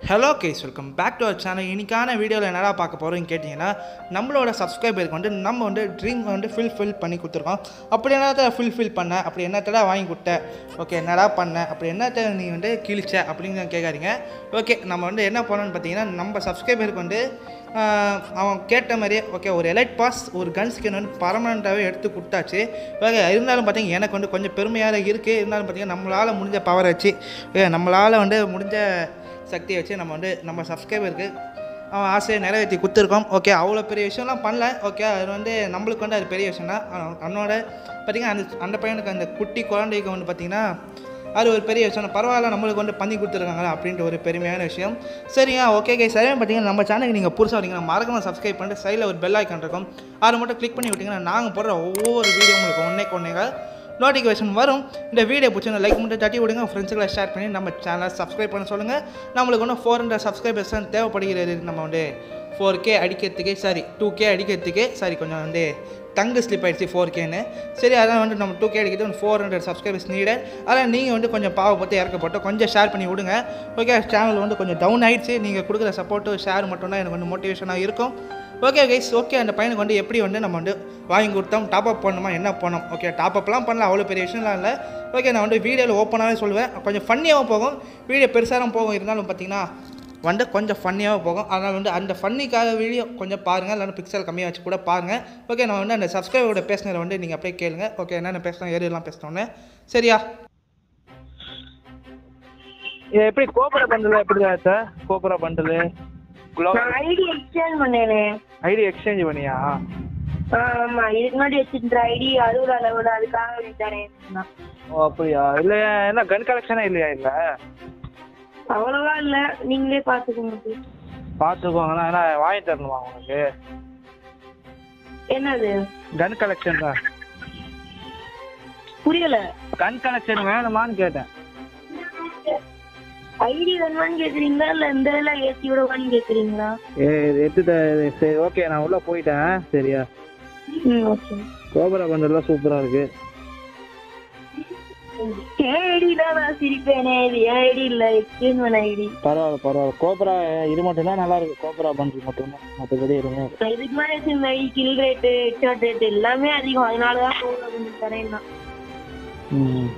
Hello guys welcome back to our channel இன்னைக்கான வீடியோவில் என்னடா பார்க்க போகிறோம்னு கேட்டிங்கன்னா நம்மளோட சப்ஸ்கிரைபருக்கு வந்து நம்ம வந்து ட்ரீம் வந்து ஃபில் ஃபில் பண்ணி கொடுத்துருக்கோம் அப்படி என்னத்த ஃபுல் ஃபில் பண்ண அப்படி என்னத்தடா வாங்கி கொடுத்த ஓகே என்னடா பண்ண அப்படி என்னத்த நீ வந்து கிழிச்ச அப்படின்னு கேட்காதீங்க ஓகே நம்ம வந்து என்ன பண்ணோன்னு பார்த்தீங்கன்னா நம்ம சப்ஸ்கிரைபருக்கு வந்து ஆஹ், அவன் கேட்ட மாதிரியே ஓகே ஒரு எலைட் பாஸ் ஒரு கன் ஸ்கின் வந்து பர்மனெண்ட்டாகவே எடுத்து கொடுத்தாச்சு ஓகே இருந்தாலும் பார்த்தீங்கன்னா எனக்கு வந்து கொஞ்சம் பெருமையாக இருக்குது இருந்தாலும் பார்த்தீங்கன்னா நம்மளால் முடிஞ்ச பவரை வச்சு ஓகே நம்மளால் வந்து முடிஞ்ச சக்தியை வச்சு நம்ம வந்து நம்ம சப்ஸ்கிரைபருக்கு அவன் ஆசையை நிறைவேற்றி கொடுத்துருக்கோம் ஓகே அவ்வளோ பெரிய விஷயம்லாம் பண்ணல ஓகே அது வந்து நம்மளுக்கு வந்து அது பெரிய விஷயம் தான் அவனோட பார்த்தீங்கன்னா அந்த அந்த பையனுக்கு அந்த குட்டி குழந்தைக்கு வந்து பார்த்திங்கன்னா அது ஒரு பெரிய விஷயம் தான். பரவாயில்ல நம்மளுக்கு வந்து பண்ணி கொடுத்துருக்காங்களா அப்படின்ற ஒரு பெருமையான விஷயம் சரிங்க ஓகே கே சரியா பார்த்தீங்கன்னா நம்ம சேனலுக்கு நீங்கள் புதுசாக வரீங்கன்னா மறக்காம சப்ஸ்கிரைப் பண்ணிட்டு சைடில் ஒரு பெல் ஐக்கான் இருக்கும் அதை மட்டும் கிளிக் பண்ணி விட்டிங்கன்னா நாங்கள் போடுற ஒவ்வொரு வீடியோ உங்களுக்கு ஒன்றே ஒன்றேங்க நோட்டிஃபிகேஷன் வரும் இந்த வீடியோ பிடிச்சி லைக் மட்டும் தட்டி விடுங்க ஃப்ரெண்ட்ஸுகளை ஷேர் பண்ணி நம்ம சேனலை சப்ஸ்கிரைப் பண்ண சொல்லுங்கள் நம்மளுக்கு ஒன்றும் ஃபோர் ஹண்ட்ரட் சப்ஸ்கிரைபர்ஸ் தான் தேவைப்படுகிறது நம்ம வந்து ஃபோர் கே அடிக்கிறதுக்கே சாரி டூ கே அடிக்கிறதுக்கே சாரி கொஞ்சம் வந்து டங்கு ஸ்லிப் ஆயிடுச்சு ஃபோர் கேன்னு சரி அதான் வந்து நம்ம டூ கே அடிக்கிறது ஃபோர் ஹண்ட்ரட் சப்ஸ்கிரைபர்ஸ் நீடட் அதான் நீங்கள் வந்து கொஞ்சம் பாவப்பட்டு இறக்கப்பட்டு கொஞ்சம் ஷேர் பண்ணி விடுங்க ஓகே சேனல் வந்து கொஞ்சம் டவுன் ஆயிடுச்சு நீங்கள் கொடுக்குற சப்போர்ட்டு ஷேர் மட்டும் தான் எனக்கு வந்து மோட்டிவேஷனாக இருக்கும் ஓகே கைஸ் ஓகே அந்த பையனுக்கு வந்து எப்படி வந்து நம்ம வந்து வாங்கி கொடுத்தோம் டாப் அப் பண்ணணுமா என்ன பண்ணோம் ஓகே டாப் அப்லாம் பண்ணல அவ்வளோ பெரிய விஷயம்லாம் இல்லை ஓகே நான் வந்து வீடியோவில் ஓப்பனாகவே சொல்லுவேன் கொஞ்சம் ஃபன்னியாகவும் போகும் வீடியோ பெருசாகவும் போகும் இருந்தாலும் பார்த்தீங்கன்னா வந்து கொஞ்சம் ஃபன்னியாகவும் போகும் அதனால் வந்து அந்த ஃபன்னிக்காக வீடியோ கொஞ்சம் பாருங்கள் இல்லைன்னா பிக்சல் கம்மியாக வச்சு கூட பாருங்கள் ஓகே நான் வந்து அந்த சப்ஸ்கிரைபரோட பேசினதை வந்து நீங்கள் அப்படியே கேளுங்க ஓகே என்னென்ன பேசணும் ஏரியெல்லாம் பேசினோன்னு சரியா இது எப்படி கோபுர பண்டில் எப்படி சார் கோபுர பண்டில் நான் ஐடி எக்ஸ்சேஞ்ச் பண்ணேனே ஐடி எக்ஸ்சேஞ்ச் பண்ணியா ஆமா இதுக்கு முன்னாடி வச்சிருந்த ஐடி அறுபது அளவுல அதுக்காக தரேன் ஓ அப்படியா இல்லை என்ன கன் கலெக்ஷனே இல்லையா இல்லை அவ்வளவா இல்ல நீங்களே பாத்துக்கோங்க please. பார்த்துக்கோங்கண்ணா ஏன்னா வாங்கி தரணுமா உனக்கு என்னது கன் கலெக்ஷன் தான் புரியல கன் கலெக்ஷன் வேணுமான்னு கேட்டேன் ஐடி வேணுமான்னு கேக்குறீங்களா இல்ல இந்த எல்லாம் ஏசி விடவான்னு கேக்குறீங்களா ஏ எடுத்து த- சரி ஓகே நான் உள்ளே போயிட்டேன் சரியா ம் ஓகே கோபுர பண்டல்லாம் சூப்பராக இருக்கு என் ஐடி தான் நான் சிரிப்பேனே இது என் ஐடி இல்ல எக்ஸ்சேஞ்ச் பண்ண ஐடி பரவாயில்ல பரவாயில்ல கோபுரா இது மட்டும்தான் நல்லா இருக்கு கோபுரா பண்டில் மட்டும்தான் மற்றபடி எதுவுமே இல்லை. இதுக்கு முன்னாடி வச்சிருந்த ID kill rate headshot rate எல்லாமே அதிகம் அதனாலதான் கோவில் கொஞ்சம் தரேன் நான் ம்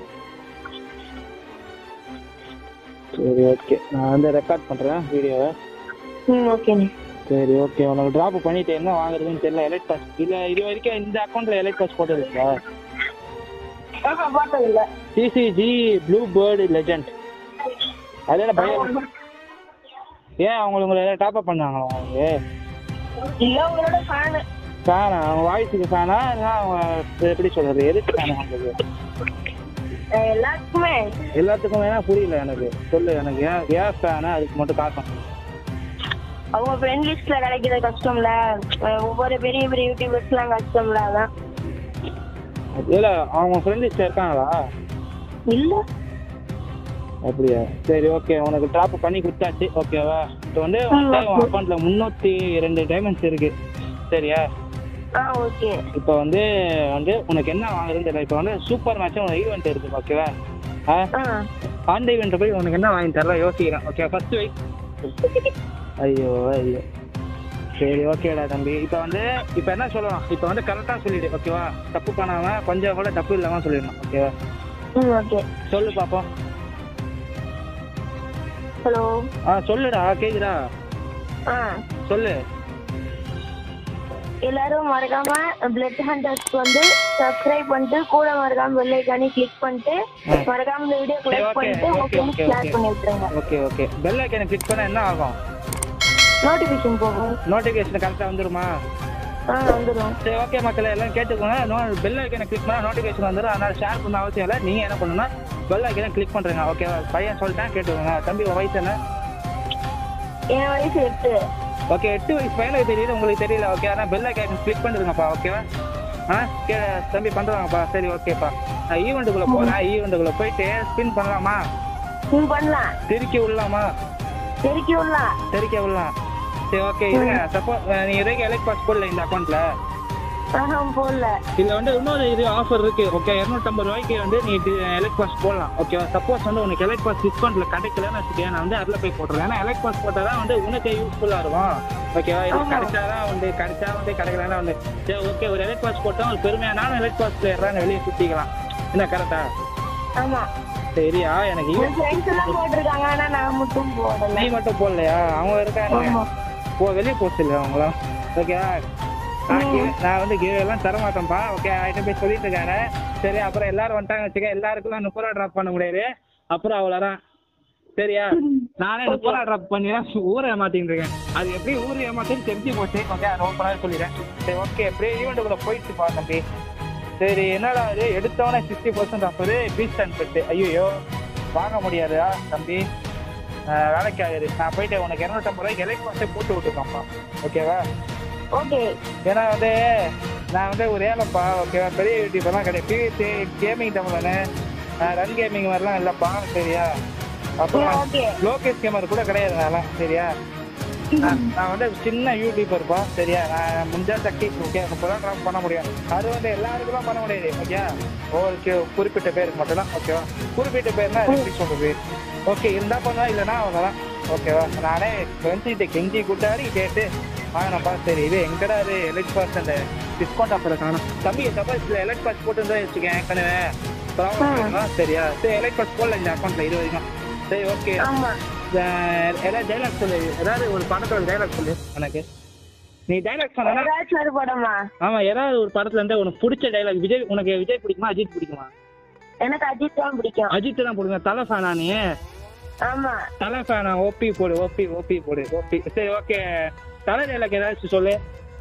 சரி ஓகே நான் வந்து ரெக்கார்ட் பண்ணுறேன் வீடியோவை ம் ஓகேண்ணே சரி ஓகே உனக்கு ட்ராப் பண்ணிட்டு என்ன வாங்குறதுன்னு தெரியல எலைட் பாஸ் இல்லை இது வரைக்கும் இந்த அக்கௌண்ட்டில் எலைட் பாஸ் போட்டதுங்களா ஆஹா பார்த்தது இல்ல சிசிஜி ப்ளூ பேர்டு லெஜண்ட் அதோட பயம் ஏன் அவங்களுக்கு உங்களை எதாவது டாப் அப் பண்ணாங்களா அவங்க இல்ல உங்களோட ஃபேனு ஃபேனா அவங்க வாய்ஸுக்கு ஃபேனா இல்லை அவங்க எப்படி சொல்கிறது எதுக்கு ஃபேனா அவங்களுக்கு எல்லாத்துக்குமே எல்லாத்துக்கும் வேணா புரியல எனக்கு சொல்லு எனக்கு ஏன் ஏன் ஃபேனா அதுக்கு மட்டும் காரணம் அவங்க ஃப்ரெண்ட் லிஸ்ட்ல கிடைக்கிறது கஷ்டம்ல அஹ் ஒவ்வொரு பெரிய பெரிய யூடியூபர்ஸ்லாம் கஷ்டம்ல அதான் இல்லை அவங்க ஃப்ரெண்ட் லிஸ்ட்டில் இருக்காங்களா இல்ல அப்படியா சரி ஓகே உனக்கு ட்ராப் பண்ணி கொடுத்தாச்சு ஓகேவா இப்போ வந்து ம், உன் அக்கௌண்ட்டில் முந்நூற்றி ரெண்டு டைமண்ட்ஸ் இருக்கு சரியா ஆ ஓகே இப்போ வந்து வந்து உனக்கு என்ன வாங்குறதுன்னு தெரியல இப்போ வந்து சூப்பர் மேட்ச் உனக்கு ஈவெண்ட் இருக்கு ஓகேவா ஆ ஆ அந்த ஈவெண்ட்டை போய் உனக்கு என்ன வாங்கி தரலாம் யோசிக்கிறேன் ஓகே ஃபர்ஸ்ட் வை ஐயோ ஐயோ சரி ஓகேடா தம்பி இப்போ வந்து இப்போ என்ன சொல்லலாம் இப்போ வந்து கரெக்டாக சொல்லிடு ஓகேவா தப்பு பண்ணாம கொஞ்சம் கூட தப்பு இல்லாமல் சொல்லிடணும் ஓகேவா ம் ஓகே சொல்லு பாப்போம் ஹலோ ஆ சொல்லுடா கேக்குதா ஆ சொல்லு எல்லாரும் மறக்காம பிளட் ஹண்டர்ஸ்க்கு வந்து சப்ஸ்கிரைப் பண்ணிட்டு கூட மறக்காம பெல் ஐக்கானே கிளிக் பண்ணிட்டு ம். மறக்காம இந்த வீடியோ சரி, லைக் okay, பண்ணிட்டு okay, ஓகேன்னு okay, ஷேர் okay. பண்ணி விட்டுருங்க ஓகே ஓகே பெல் ஐக்கனை கிளிக் பண்ணால் என்ன ஆகும் நோட்டிஃபிகேஷன் போகும் நோட்டிஃபிகேஷன் கரெக்டாக வந்துருமா ஆ வந்துடும் சரி ஓகே மக்களே எல்லாம் கேட்டுக்கோங்க நோ பெல் ஐக்கனை கிளிக் பண்ணால் நோட்டிஃபிகேஷன் வந்துடும் அதனால் ஷேர் பண்ண அவசியம் இல்லை நீங்கள் என்ன பண்ணணும்னா பெல் ஐக்கனை கிளிக் பண்ணுறீங்க ஓகேவா பையன் சொல்லிட்டேன் கேட்டுக்கோங்க தம்பி உன் வயசு என்ன என் வயசு எட்டு ஓகே எட்டு வயசு பையனுக்கு தெரியுது உங்களுக்கு தெரியல ஓகே ஆனால் பெல் ஐக்கன் கிளிக் பண்ணிருங்கப்பா ஓகேவா ஆ கே தம்பி பண்ணுறாங்கப்பா சரி ஓகேப்பா நான் ஈவெண்ட்டுக்குள்ளே போகிறேன் ஈவெண்ட்டுக்குள்ளே போயிட்டு ஸ்பின் பண்ணலாமா ம் பண்ணலாம் திருக்கி விடலாமா தெருக்கி விடலாம் தெரிக்க விடலாம் சரி ஓகே இருங்க சப்போஸ் நீங்கள் இதுவரைக்கும் எலக்ட் பாஸ் போடல இந்த அக்கௌண்ட்டில் ஆஹா போடல இதுல வந்து இன்னொரு இது ஆஃபர் இருக்கு ஓகே இரநூத்தம்பது ரூபாய்க்கு வந்து நீ எலக்ட் பாஸ் போடலாம் ஓகேவா சப்போஸ் வந்து உனக்கு எலக்ட் பாஸ் டிஸ்கவுண்ட்ல கிடைக்கலன்னு வச்சுக்கேன் நான் வந்து அதில் போய் போட்டுறேன் ஏன்னா எலக்ட் பாஸ் போட்டால் தான் வந்து உனக்கு யூஸ்ஃபுல்லா இருக்கும் ஓகேவா இது ஆமா. கிடைச்சாதான் வந்து கிடைச்சா வந்து கிடைக்கலன்னா வந்து சரி ஓகே ஒரு எலக்ட் பாஸ் போட்டா ஒரு பெருமையா நானும் எலக்ட் பாஸ் பிளேயர் தான் வெளியே சுத்திக்கலாம் என்ன கரெக்டா ஆமா சரியா எனக்கு என் இது- ஃப்ரெண்ட்ஸ் எல்லாம் போட்டிருக்காங்க ஆனா நான் மட்டும் போடல நீ மட்டும் போடலையா அவங்க இருக்காங்க ஆமா. போ வெளியே போக சொல்லு அவங்களாம் ஓகேவா நான் கீழே- நான் வந்து கீழே எல்லாம் தர மாட்டேன்ப்பா ஓகே ஆகிட்ட போய் சொல்லிட்டு இருக்காரு சரி அப்புறம் எல்லாரும் வந்துட்டாங்க வச்சுக்க எல்லாருக்கும் முப்பது ரூபா ட்ராப் பண்ண முடியாது அப்புறம் அவ்வளோதான் சரியா நானே முப்பது ரூபா ட்ராப் பண்ணி ஊரை ஏமாத்திட்டு இருக்கேன் அது எப்படி ஊர் ஏமாத்தின்னு தெரிஞ்சு போச்சு ஓகே அதை ஓப்பனாக சொல்லிடுறேன் சரி ஓகே எப்படியே ஈவெண்ட்டுக்குள்ள போயிட்டு பா தம்பி சரி என்னடா இது எடுத்தவனே sixty percent offer piece and bet ஐயோ வாங்க முடியாதா தம்பி ஆஹ் வேலைக்கு ஆகுது நான் போயிட்டு உனக்கு இரநூத்தம்பது ரூபாய்க்கு எலக்ட் பாஸே போட்டு விட்டுருக்கேன்ப்பா ஓகேவா ஓகே ஏன்னா வந்து நான் வந்து ஒரு ஏழைப்பா ஓகேவா பெரிய யூடியூபர்லாம் கிடையாது பிவிசி கேமிங் தமிழனு ரன் கேமிங் மாதிரிலாம் இல்லைப்பா சரியா அப்புறம் ஓகே லோகேஷ் கேமர் கூட கிடையாது நான்லாம் சரியா நான் நான் வந்து சின்ன யூடியூபர்ப்பா சரியா நான் முடிஞ்சா சக்தி ஓகே முப்பதான் ட்ராப் பண்ண முடியும் அது வந்து எல்லாருக்கும் பண்ண முடியாது ஓகே ஒரு குறிப்பிட்ட பேருக்கு மட்டும் தான் ஓகேவா குறிப்பிட்ட பேர்னா அது எப்படி சொல்றது ஓகே இருந்தா பண்ணுவா இல்லைன்னா அவ்வளோதான் ஓகேவா நானே ஃப்ரெண்ட்ஸ்கிட்ட கெஞ்சி கூட்டாடி கேட்டு வாங்கினப்பா சரி இது எங்கடா இது எலக்ட் பாஸ் அந்த டிஸ்கவுண்ட் ஆஃபர் காணும் தம்பி சப்போஸ் இதில் எலக்ட் பாஸ் போட்டுருந்தா வச்சுக்கேன் ஏற்கனவே ப்ராப்ளம் சரியா சரி எலக்ட் பாஸ் போடல இந்த அக்கௌண்ட்டில் இது வரைக்கும் சரி ஓகே ஆமா ஏதாவது டைலாக் சொல்லு ஏதாவது ஒரு படத்தோட டைலாக் சொல்லு எனக்கு நீ டைலாக் சொன்னா ஏதாச்சும் ஒரு படமா ஆமா ஏதாவது ஒரு படத்துல இருந்து உனக்கு பிடிச்ச டைலாக் விஜய் உனக்கு விஜய் பிடிக்குமா அஜித் பிடிக்குமா எனக்கு அஜித் தான் பிடிக்கும் அஜித் தான் பிடிக்கும் தலை ஃபேனா நீ ஆமா தலை ஃபேனா ஓபி போடு ஓபி ஓபி போடு ஓபி சரி ஓகே தலை டைலாக் ஏதாச்சும் சொல்லு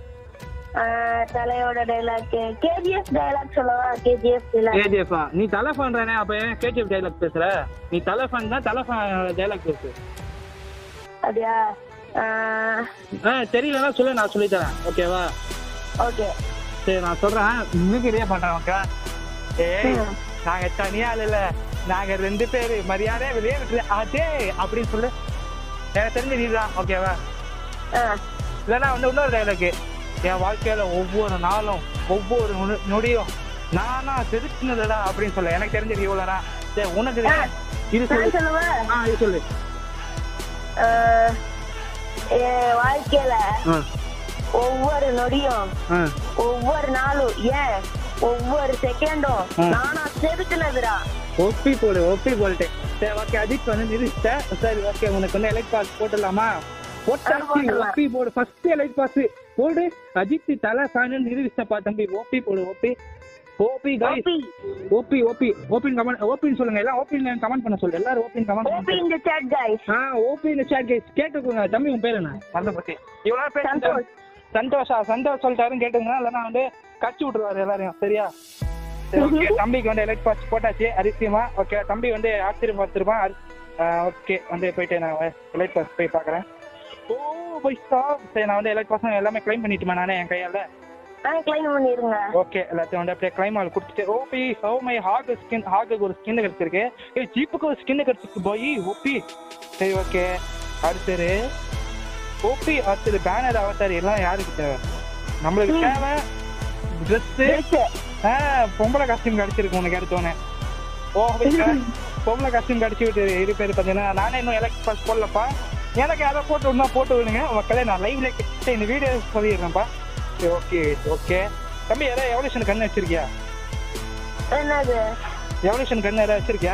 ஆஹ் தலையோட டைலாக் கேஜிஎஃப் டைலாக் சொல்லவா கேஜிஎஃப் டைலாக் கேஜிஎஃப் நீ தலை ஃபேன் தானே அப்ப ஏன் கேஜிஎஃப் டைலாக் பேசுற நீ தலை ஃபேன் தான் தலை ஃபேன் டைலாக் பேசு அப்படியா ஆஹ் ஆ தெரியலன்னா சொல்லு நான் சொல்லி தரேன் ஓகேவா ஓகே சரி நான் சொல்றேன் இன்னைக்கு இதே பண்றேன் ஓகே ஏய் ம். நாங்க தனியா இல்ல நாங்க ரெண்டு பேரு மரியாதை வெளியே விட்டுரு அதே அப்படின்னு சொல்லு எனக்கு தெரிஞ்ச நீதான் ஓகேவா ஆ இல்லைன்னா வந்து இன்னொரு டைலாக் என் வாழ்க்கையில ஒவ்வொரு நாளும் ஒவ்வொரு நொடி- நொடியும் நானா செதுக்குனதுடா அப்படின்னு சொல்ல எனக்கு தெரிஞ்சது இவ்வளோடா சரி உனக்கு இது- இது சொல்லு நான் சொல்லவா ஆ இது சொல்லு ஆஹ் என் வாழ்க்கையில ஆ ஒவ்வொரு நொடியும் ஆ ஒவ்வொரு நாளும் ஏன் ஒவ்வொரு செகண்டும் ம். நானா செதுக்குனதுடா ஒப்பி போடு ஒப்பி போட்டுட்டேன் சரி ஓகே அஜித் வந்து நிறுத்த சரி ஓகே உனக்கு வந்து எலக்ட் பாஸ் போட்டுடலாமா போட்டாச்சு போட்டுடலாம். ஒப்பி போடு ஃபர்ஸ்ட் எலக்ட் பாஸ் போடு அஜித் தலை ஃபேனு நிரூபிச்சப்பா தம்பி ஓபி போடு OP OP guys OP OP OP ஓபின் கமெண்ட் ஓபின் சொல்லுங்க எல்லாம் ஓபின் கமெண்ட் பண்ண சொல்லு எல்லாரும் ஓபின் கமெண்ட் ஓபி பண்ண இந்த chat guys ஆ ஓபி இந்த சாட் கைஸ் கேட்டுக்கோங்க தம்பி உன் பேர் என்ன அந்த பத்தி இவ்வளவு பேர் சந்தோஷ். சந்தோஷா சந்தோஷ் சொல்லிட்டாருன்னு கேட்டுங்க இல்லைன்னா வந்து கட்சி விட்டுருவாரு எல்லாரையும் சரியா சரி, okay. தம்பிக்கு வந்து எலக்ட் பாஸ் போட்டாச்சு அதிசயமா ஓகே தம்பி வந்து ஆச்சரியம் பார்த்துருப்பான் ஓகே வந்து போயிட்டு நான் எலக்ட் பாஸ் போய் பார்க்குறேன் ஓ பை ஸ்டாப் சரி நான் வந்து எலக்ட் பாஸ் எல்லாமே க்ளைம் பண்ணிட்டுமா நானே என் கையால் ஆ கிளைம் பண்ணிருங்க ஓகே எல்லாத்தையும் வந்து அப்படியே கிளைம் ஆள் கொடுத்துட்டு OP how my hawk skin hawk ஒரு ஸ்கின் கிடைச்சிருக்கு ஏ ஜீப்புக்கு ஒரு ஸ்கின் கிடைச்சிருக்கு போய் ஓபி சரி ஓகே அடுத்தது ஓபி அடுத்தது பேனர் அவதாரி எல்லாம் யாருக்கு தேவை நம்மளுக்கு தேவை ட்ரெஸ்ஸு Dress. ஆ பொம்பளை காஸ்டியூம் கிடைச்சிருக்கு உனக்கு எடுத்தோன்னே ஓ வைக்க. பொம்பளை காஸ்டியூம் கிடைச்சி விட்டு இரு பேர் பார்த்தீங்கன்னா நானே இன்னும் எலக்ட் பாஸ் போடலப்பா எனக்கு அதை போட்டு விடனா போட்டு விடுங்க மக்களே நான் லைவ்ல சரி இந்த வீடியோ சொல்லிடுறேன்ப்பா சரி ஓகே ஓகே தம்பி ஏதாவது எவல்யூஷன் கண்ணு வச்சிருக்கியா என்னது எவல்யூஷன் கண்ணு ஏதாவது வச்சிருக்கியா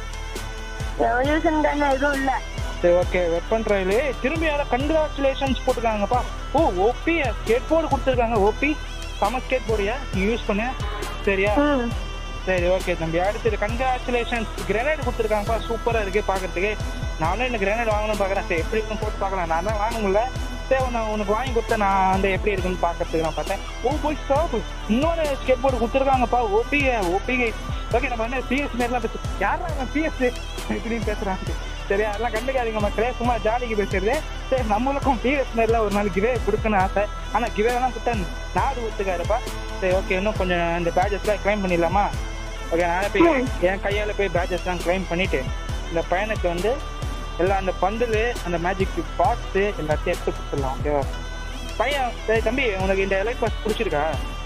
ரெவல்யூஷன் கன் எதுவும் இல்ல சரி ஓகே வெப்பன் ட்ரையலு திரும்பி யாரும் கங்க்ராச்சுலேஷன்ஸ் போட்டிருக்காங்கப்பா ஓ ஓபி ஸ்கேட் போர்டு கொடுத்துருக்காங்க ஓபி சம ஸ்கேட் போர்டியா யூஸ் பண்ணு சரியா ம் சரி ஓகே தம்பி அடுத்தது கங்க்ராச்சுலேஷன்ஸ் கிரேனைட் கொடுத்துருக்காங்கப்பா சூப்பராக இருக்கு பார்க்கறதுக்கு நானும் இந்த கிரேனைட் வாங்கணும்னு பார்க்குறேன் சரி எப்படி இருக்குன்னு போட்டு பார்க்கலாம் நான் தான் வாங்க முடியல சரி நான் உனக்கு வாங்கி கொடுத்தேன் நான் வந்து எப்படி இருக்குன்னு பார்க்கறதுக்கு நான் பார்த்தேன் ஓ போய் ஸ்டாப் இன்னொரு ஸ்கேட் போர்டு கொடுத்துருக்காங்கப்பா ஓபி ஓபி ஓகே நம்ம வந்து பிஎஸ் மாரிலாம் பேசு யாரா அவன் பிஎஸ் இப்படின்னு பேசுகிறாங்க சரி அதெல்லாம் கண்டுக்காதீங்க மக்களே சும்மா ஜாலிக்கு பேசுறது சரி நம்மளுக்கும் பிஎஸ் மாரிலாம் ஒரு நாள் கிவே கொடுக்கணும்னு ஆசை ஆனால் கிவேலாம் கொடுத்தா நாடு ஒத்துக்காருப்பா சரி ஓகே இன்னும் கொஞ்சம் இந்த பேஜஸ்லாம் க்ளைம் பண்ணிடலாமா ஓகே நானே போய் என் கையால் போய் பேஜஸ்லாம் க்ளைம் பண்ணிட்டு இந்த பையனுக்கு வந்து எல்லாம் அந்த பண்டில் அந்த மேஜிக் பாக்ஸு எல்லாத்தையும் எடுத்து கொடுத்துடலாம் ஓகேவா பையன் சரி தம்பி உனக்கு இந்த எலக்ட் பாஸ் பிடிச்சிருக்கா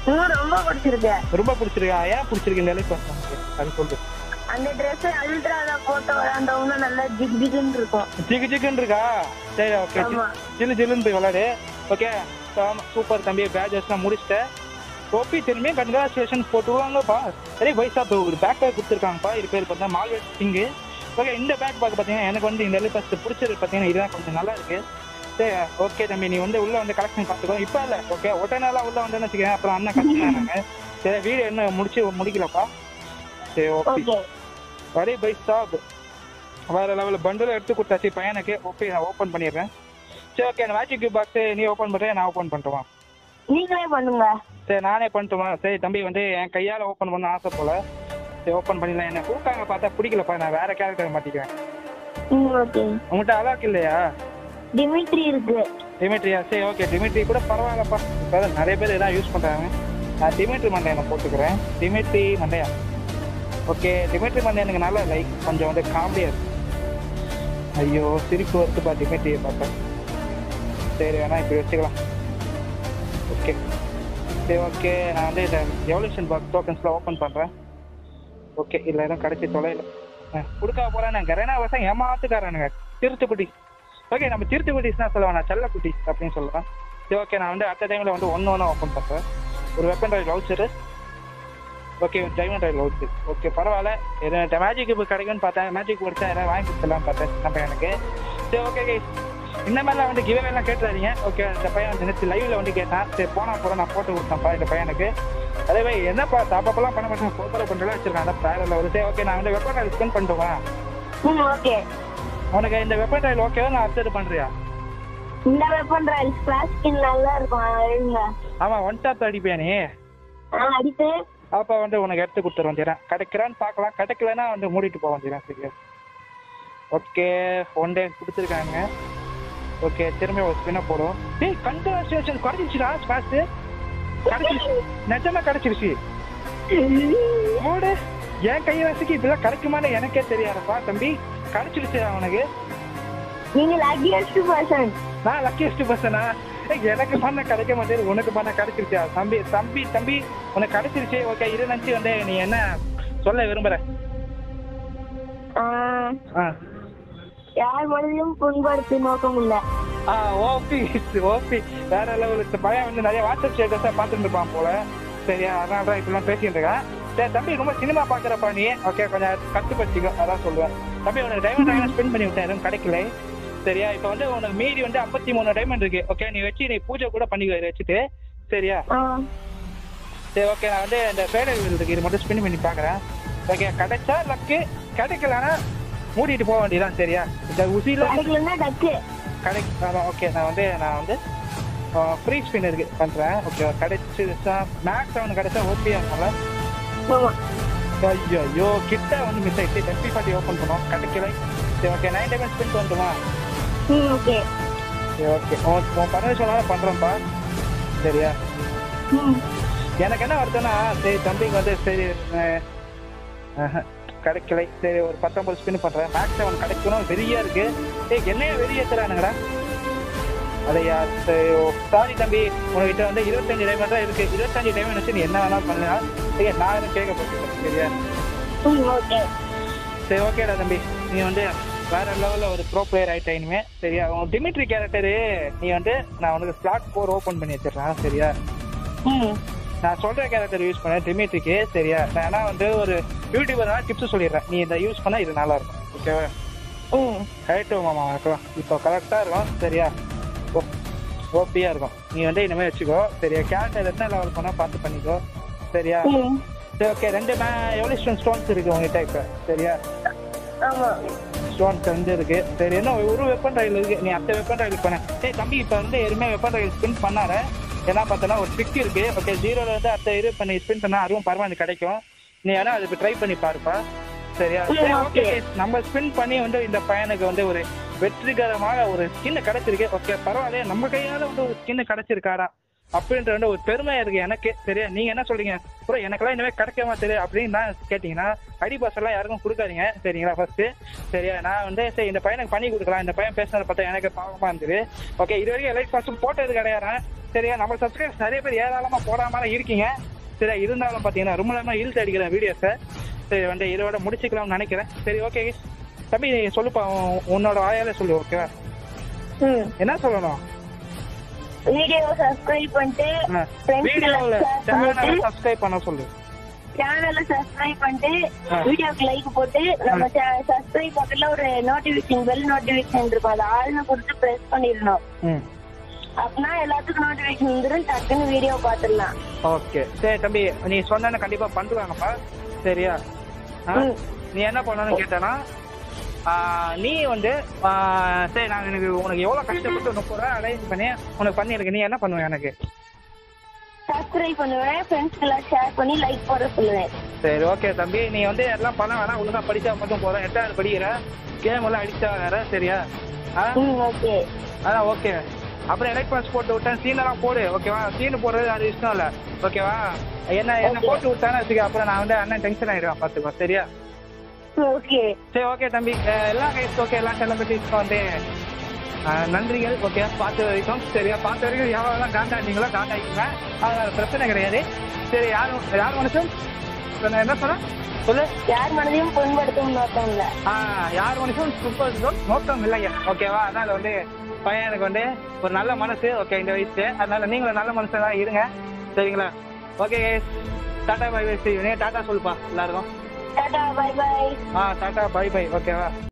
இன்னும் ரொம்ப பிடிச்சிருக்கு ரொம்ப பிடிச்சிருக்கா ஏன் பிடிச்சிருக்கு இந்த எலிட் பாஸ் உனக்கு அது சொல்லு அந்த ட்ரெஸ் அல்ட்ரால போட்டு விளையாண்டவங்க நல்லா ஜிக் ஜிகுன்னு இருக்கும் ஜிகு ஜிகுன்னு இருக்கா சரி ஓகே ஆமா. ஜில்லு ஜில்லுன்னு போய் விளாடு ஓகே சூப்பர் தம்பி பேஜஸ்லாம் முடிச்சிட்டேன் ஓபி திரும்பி கங்க்ராச்சுலேஷன் போட்டுருவாங்கப்பா சரி வயசா இப்போ ஒரு பேக் பேக் கொடுத்துருக்காங்கப்பா இது பேர் பார்த்தா மால்வெட் சிங்கு ஓகே இந்த பேக் பார்க்க பார்த்தீங்கன்னா எனக்கு வந்து இந்த எலிட் பாஸ் பிடிச்சது பார்த்தீங்கன்னா இதுதான் கொஞ்சம் நல்லா இருக்கு சரி ஓகே தம்பி நீ வந்து உள்ள வந்து கலெக்ஷன் பார்த்துக்கோ இப்போ இல்லை ஓகே ஒட்ட நாளாக உள்ள வந்தேன்னு வச்சுக்கேன் அப்புறம் அண்ணன் கஷ்டம் சரி வீடு என்ன முடிச்சு முடிக்கலப்பா சரி ஓகே ஓகே வரே பை ஸ்டாப் வேற லெவலில் பண்டில் எடுத்து கொடுத்தாச்சு பையனுக்கு ஓகே நான் ஓப்பன் பண்ணிடுறேன் சரி ஓகே அந்த மேஜிக் பாக்ஸ் நீ ஓப்பன் பண்ணுறேன் நான் ஓப்பன் பண்ணிட்டுமா நீங்களே பண்ணுங்க சரி நானே பண்ணிட்டுமா சரி தம்பி வந்து என் கையால் ஓப்பன் பண்ண ஆசை போல சரி ஓப்பன் பண்ணிடலாம் என்ன கூப்பிட்டாங்க பார்த்தா பிடிக்கலப்பா நான் வேற கேரக்டர் மாட்டிக்கிறேன் ம் ஓகே உங்கள்கிட்ட அலாக் இல்லையா டிமிட்ரி இருக்கு டிமிட்ரியா சரி ஓகே டிமிட்ரி கூட பரவாயில்லப்பா இப்போ நிறைய பேர் இதான் யூஸ் பண்ணுறாங்க நான் டிமிட்ரி மண்டையை நான் போட்டுக்கிறேன் டிமிட்ரி மண்டையா ஓகே டிமிட்ரி மண்டை எனக்கு நல்லா லைக் கொஞ்சம் வந்து காமெடியாக இருக்கு ஐயோ சிரிப்பு வருதுப்பா டிமிட்ரியை பார்த்தா சரி வேணா இப்படி வச்சுக்கலாம் ஓகே சரி ஓகே நான் வந்து இந்த எவல்யூஷன் பாக்ஸ் டோக்கன்ஸ்லாம் ஓப்பன் பண்ணுறேன் ஓகே இல்லை எதுவும் கிடச்சி தொலைல கொடுக்க போகிறேன் கரேனா வசம் ஏமாத்துக்காரனுங்க திருத்துக்குட்டி ஓகே நம்ம திருத்துக்குட்டிஸ்னா சொல்ல வேணாம் செல்லக்குட்டி அப்படின்னு சொல்லலாம் சரி ஓகே நான் வந்து அடுத்த டைமில் வந்து ஒன்று ஒன்றா ஓப்பன் பண்ணுறேன் ஒரு weapon royale voucher okay diamond royale voucher okay பரவாயில்ல எது மேஜிக் இப்போ கிடைக்கும்னு பார்த்தேன் மேஜிக் கொடுத்தா ஏதாவது வாங்கி கொடுத்துலாம் பார்த்தேன் நம்ம எனக்கு சரி ஓகே கைஸ் இந்த மாதிரிலாம் வந்து கிவே எல்லாம் கேட்டுறாதீங்க ஓகே இந்த பையன் வந்து நேற்று லைவ்ல வந்து கேட்டான் சரி போனா போட நான் போட்டு கொடுத்தேன்ப்பா இந்த பையனுக்கு அதே மாதிரி என்னப்பா தாப்பப்பெல்லாம் பண்ண மாட்டேன் ஃபோட்டோ பண்ணுறலாம் வச்சிருக்கேன் அதான் ப்ராயரில் வருது சரி ஓகே நான் வந்து வெப்பன் ராயில் ஸ்பெண்ட் பண்ணிட்டுவா ம் ஓகே உனக்கு இந்த வெப்பன் ராயில் ஓகேவா நான் அடுத்தது பண்ணுறியா இந்த வெப்பன் ராயல் ஸ்பிளாஷ் ஸ்கின் நல்லா இருக்கும் எழுங்க ஆமாம் ஒன் டாப் அடிப்பியா நீ ஆ அடித்து அப்போ வந்து உனக்கு எடுத்து கொடுத்துரு வந்துடுறேன் கிடைக்கிறான்னு பார்க்கலாம் கிடைக்கலன்னா வந்து மூடிட்டு போக வந்துடுறேன் சரியா ஓகே ஒன் டே கொடுத்துருக்காங்க ஓகே திரும்பி ஒரு ஸ்பின்னை போடும் டேய் கன்சர்வேஷன் குறைஞ்சிச்சுடா ஸ்பாஸ்ட் கிடைச்சிருச்சு நிஜமா கிடைச்சிருச்சு ஓடு என் கைவாசிக்கு இதெல்லாம் கிடைக்குமான்னு எனக்கே தெரியாதப்பா தம்பி கிடைச்சிருச்சு அவனுக்கு நீங்க லக்கியஸ்ட் பர்சன் நான் லக்கியஸ்ட் பர்சனா எனக்கு பண்ண கிடைக்க மாட்டேங்குது உனக்கு பண்ண கிடைச்சிருச்சா தம்பி தம்பி தம்பி உனக்கு கிடைச்சிருச்சு ஓகே இரு நினச்சி வந்து நீ என்ன சொல்ல விரும்புற ஆ யார் மனதிலும் புண்படுத்தி நோக்கம் இல்ல ஆ ஓபி ஓபி வேற லெவலுக்கு பையன் வந்து நிறைய வாட்ஸ்அப் ஸ்டேட்டஸாக பார்த்துட்டு இருப்பான் போல சரியா அதனால தான் இப்படிலாம் பேசிட்டு இருக்கேன் சரி தம்பி ரொம்ப சினிமா பார்க்குறப்பா நீ ஓகே கொஞ்சம் கட்டுப்படிச்சிக்கோ அதான் சொல்லுவேன் தம்பி உனக்கு டைமண்ட் டைமண்ட் ஸ்பெண்ட் பண்ணி விட்டேன் எதுவும் கிடைக்கல சரியா இப்போ வந்து உனக்கு மீதி வந்து ஐம்பத்தி மூணு டைமண்ட் இருக்கு ஓகே நீ வச்சு நீ பூஜை கூட பண்ணிக்க வச்சுட்டு சரியா ஆ சரி ஓகே நான் வந்து இந்த ஃபேடர் வீல் இருக்கு இது மட்டும் ஸ்பின் பண்ணி பார்க்குறேன் ஓகே கிடைச்சா லக்கு கிடைக்கலன்னா மூடிட்டு போக வேண்டியதான் சரியா இந்த உசியில் கிடைக்கலன்னா டச்சு கடை ஓகே நான் வந்து நான் வந்து ஃப்ரீ ஸ்பின் இருக்கு பண்ணுறேன் ஓகே கிடைச்சிருச்சா மேக்ஸ் அவனுக்கு கிடைச்சா ஓபியாக இருக்கும்ல ஆமா ஐயோ ஐயோ கிட்ட வந்து மிஸ் ஆயிடுச்சு எம்பி ஃபார்ட்டி ஓப்பன் பண்ணோம் கிடைக்கல சரி ஓகே நைன் டைமண்ட் ஸ்பின் பண்ணட்டுமா ம் ஓகே சரி ஓகே உன் உன் பர்மிஷனால பண்ணுறேன்ப்பா சரியா ம் எனக்கு என்ன வருதுன்னா சரி தம்பிக்கு வந்து சரி அஹ், ஆஹா, கிடைக்கல சரி ஒரு பத்தொம்பது ஸ்பின் பண்ணுறேன் மேக்ஸ் அவன் கிடைக்கணும் வெறியா இருக்கு ஏய் என்னைய வெறியேற்றுறானுங்கடா அதையா சாரி தம்பி உங்ககிட்ட வந்து இருபத்தஞ்சு டைமண்ட் தான் இருக்கு இருபத்தஞ்சு டைமண்ட் வச்சு நீ என்ன வேணாலும் பண்ணலாம் சரி நான் எதுவும் கேட்க போகிறேன் சரியா ம் ஓகே சரி ஓகேடா தம்பி நீ வந்து வேற லெவலில் ஒரு ப்ரோ பிளேயர் ஆயிட்ட இனிமே சரியா உன் டிமிட்ரி கேரக்டரு நீ வந்து நான் உனக்கு ஸ்லாட் கோர் ஓப்பன் பண்ணி வச்சிடுறேன் சரியா ம் நான் சொல்ற கேரக்டர் யூஸ் பண்ண டிமிட்ரிக்கு சரியா நான் ஆனா வந்து ஒரு யூடியூபர்னா டிப்ஸ் சொல்லிடுறேன் நீ இதை யூஸ் பண்ணா இது நல்லா இருக்கும் ஓகேவா ம் ரைட்டு மாமா வைக்கலாம் இப்போ கரெக்டாக இருக்கும் சரியா ஓ ஓபியாக இருக்கும் நீ வந்து இனிமேல் வச்சுக்கோ சரியா கேரக்டர் என்ன லெவல் பண்ணால் பார்த்து பண்ணிக்கோ சரியா ம் சரி ஓகே ரெண்டு மே எவ்வளோ ஸ்டோன் ஸ்டோன்ஸ் இருக்கு உங்ககிட்ட இப்போ சரியா ஆமா ஸ்டோன்ஸ் வந்து இருக்கு சரி என்ன ஒரு வெப்பன் ரயில் இருக்கு நீ அடுத்த வெப்பன் ரயில் பண்ண சரி தம்பி இப்போ வந்து எதுவுமே வெப்பன் ரயில் ஸ்பின் பண்ணாத ஏன்னா பார்த்தோன்னா ஒரு ட்ரிக் இருக்கு ஓகே ஜீரோல இருந்து அடுத்த இது பண்ணி ஸ்பின் பண்ணா அதுவும் பரவாயில்ல கிடைக்கும் நீ வேணா அதுக்கு ட்ரை பண்ணி பாருப்பா சரியா ம், சரி ஓகே okay. நம்ம ஸ்பின் பண்ணி வந்து இந்த பையனுக்கு வந்து ஒரு வெற்றிகரமாக ஒரு ஸ்கின் கிடைச்சிருக்கு ஓகே பரவாயில்ல நம்ம கையால வந்து ஒரு ஸ்கின் கிடைச்சிருக்காரா அப்படின்ற வந்து ஒரு பெருமை இருக்கு எனக்கு சரியா நீங்க என்ன சொல்றீங்க ப்ரோ எனக்கெல்லாம் இனிமே கிடைக்க மாட்டேது அப்படின்னு தான் கேட்டீங்கன்னா அடி பாஸ் எல்லாம் யாருக்கும் கொடுக்காதீங்க சரிங்களா ஃபர்ஸ்ட் சரியா நான் வந்து சரி இந்த பையனுக்கு பண்ணி கொடுக்கலாம் இந்த பையன் பேசுனதை பார்த்தா எனக்கு பாவமா இருந்தது ஓகே இது வரைக்கும் எலைட் பாஸ் போட்டது கிடையாது சரியா நம்ம சப்ஸ்கிரைபர்ஸ் நிறைய பேர் ஏராளமா போடாம இருக்கீங்க சரியா இருந்தாலும் பாத்தீங்கன்னா ரொம்ப நேரமா இழுத்து அடிக்கிறேன் வீடியோஸை சரி வந்து இதோட முடிச்சுக்கலாம்னு நினைக்கிறேன் சரி ஓகே தம்பி நீ சொல்லுப்பா உன்- உன்னோட வாயாலே சொல்லு ஓகேவா ம் என்ன சொல்லணும் வீடியோ சப்ஸ்கிரைப் பண்ணிட்டு ஃப்ரெண்ட்ஸ் வீடியோவில் ஷேர் சேனலை பண்ணிட்டு சப்ஸ்கிரைப் பண்ண சொல்லு சேனலை சப்ஸ்கிரைப் பண்ணிட்டு ஆ. வீடியோக்கு லைக் போட்டு நம்ம சப்ஸ்கிரைப் பக்கத்துல ஒரு நோட்டிபிகேஷன் பெல் நோட்டிபிகேஷன் இருக்கும் அதை ஆள்னு கொடுத்து பிரஸ் பண்ணிடணும் ம் அப்படின்னா எல்லாத்துக்கும் நோட்டிபிகேஷன் வந்துடும் டக்குன்னு வீடியோ பார்த்துடலாம் ஓகே சரி தம்பி நீ சொன்னா கண்டிப்பா பண்ணுவாங்கப்பா சரியா ஆ? ம். நீ என்ன பண்ணணும்னு கேட்டனா நீ வந்து ஆ, சரி நான் எனக்கு உனக்கு எவ்வளவு கஷ்டப்பட்டு முப்பது ரூபா அரேஞ்ச் பண்ணி உனக்கு பண்ணிருக்கு நீ என்ன பண்ணுவ எனக்கு சப்ஸ்கிரைப் பண்ணுவேன் ஃப்ரெண்ட்ஸ்க்கு எல்லாம் ஷேர் பண்ணி லைக் போட சொல்லுவேன் சரி ஓகே தம்பி நீ வந்து எல்லாம் பண்ண வேணாம் ஒழுங்கா படிச்சா மட்டும் போதும் எட்டாவது படிக்கிற கேம் எல்லாம் அடிச்சா வேற சரியா ஆ ம் ஓகே அதான் ஓகே அப்புறம் எலக்ட் பாஸ் போட்டு விட்டேன் சீன் எல்லாம் போடு ஓகேவா சீன் போடுறது அது இஷ்டம் இல்ல ஓகேவா என்ன என்ன Okay. போட்டு விட்டானே வச்சுக்க அப்புறம் நான் வந்து அண்ணன் டென்ஷன் ஆயிடுவேன் பாத்துக்கோ சரியா ஓகே சரி ஓகே தம்பி அஹ் எல்லா கைஸ் ஓகே எல்லா செலிபிரிட்டிஸ்க்கும் வந்து அஹ் நன்றிகள் ஓகே பார்த்த வரைக்கும் சரியா பார்த்த வரைக்கும் எவ்வளோலாம் காண்டாடிங்களோ காண்டாடிங்க அதனால பிரச்சனை கிடையாது சரி யார் யார் மனுஷன் இப்ப நான் என்ன சொன்னேன் சொல்லு யார் மனதையும் புண்படுத்தும் நோக்கம் இல்ல ஆ யார் மனுஷன் சூப்பர் நோக்கம் இல்லைங்க ஓகேவா அதனால வந்து பையனுக்கு வந்து ஒரு நல்ல மனசு ஓகே இந்த வயசு அதனால நீங்களும் நல்ல மனுஷனா இருங்க சரிங்களா ஓகே டாடா பை பை நீ டாடா சொல்லுப்பா எல்லாருக்கும் டாடா பை பை ஆ டாடா பை பை ஓகேவா